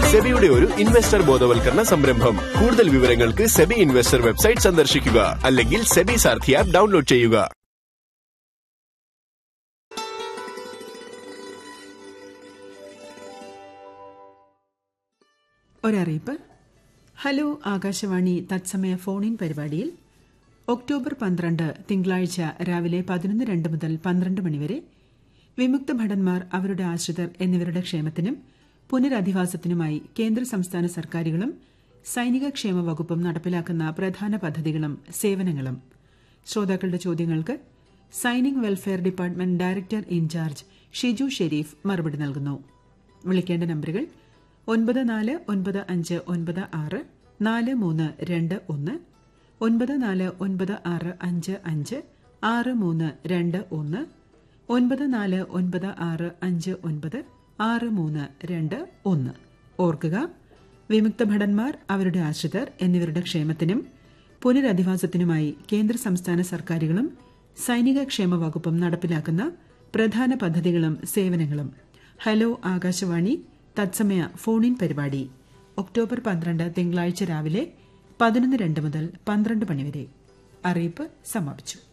സെബിയുടെ ഒരു ഇൻവെസ്റ്റർ ബോധവൽക്കരണ സംരംഭം കൂടുതൽ വിവരങ്ങൾക്ക് സെബി ഇൻവെസ്റ്റർ വെബ്സൈറ്റ് സന്ദർശിക്കുക അല്ലെങ്കിൽ സെബി സാർഥി ആപ്പ് ഡൗൺലോഡ് ചെയ്യുക ഒരറിയിപ്പ് ഹലോ ആകാശവാണി തത്സമയ ഫോൺ ഇൻ പരിപാടിയിൽ ഒക്ടോബർ പന്ത്രണ്ട് തിങ്കളാഴ്ച രാവിലെ പതിനൊന്ന് രണ്ട് മുതൽ പന്ത്രണ്ട് മണിവരെ വിമുക്ത ഭടന്മാർ അവരുടെ ആശ്രിതർ എന്നിവരുടെ ക്ഷേമത്തിനും പുനരധിവാസത്തിനുമായി കേന്ദ്ര സംസ്ഥാന സർക്കാരുകളും സൈനിക ക്ഷേമ വകുപ്പും നടപ്പിലാക്കുന്ന പ്രധാന പദ്ധതികളും സേവനങ്ങളും ശ്രോതാക്കളുടെ ചോദ്യങ്ങൾക്ക് Sainik welfare department director in charge Shiju Sherif മറുപടി നൽകുന്നു വിളിക്കേണ്ട നമ്പറുകൾ ഒൻപത് നാല് ഒൻപത് അഞ്ച് ഒൻപത് ആറ് നാല് മൂന്ന് രണ്ട് ഒന്ന് ഒൻപത് നാല് ഒൻപത് ആറ് അഞ്ച് അഞ്ച് ആറ് മൂന്ന് രണ്ട് ഒന്ന് ഒൻപത് നാല് ഒൻപത് ആറ് അഞ്ച് ഒൻപത് ആറ് മൂന്ന് രണ്ട് ഒന്ന് ഓർക്കുക വിമുക്ത ഭടന്മാർ അവരുടെ ആശ്രിതർ എന്നിവരുടെ ക്ഷേമത്തിനും പുനരധിവാസത്തിനുമായി കേന്ദ്ര സംസ്ഥാന സർക്കാരുകളും സൈനിക ക്ഷേമ വകുപ്പും നടപ്പിലാക്കുന്ന പ്രധാന പദ്ധതികളും സേവനങ്ങളും ഹലോ ആകാശവാണി തത്സമയ ഫോൺ ഇൻ പരിപാടി ഒക്ടോബർ പന്ത്രണ്ട് തിങ്കളാഴ്ച രാവിലെ പതിനൊന്ന് രണ്ട് മുതൽ പന്ത്രണ്ട് മണിവരെ അറിയിപ്പ് സമാപിച്ചു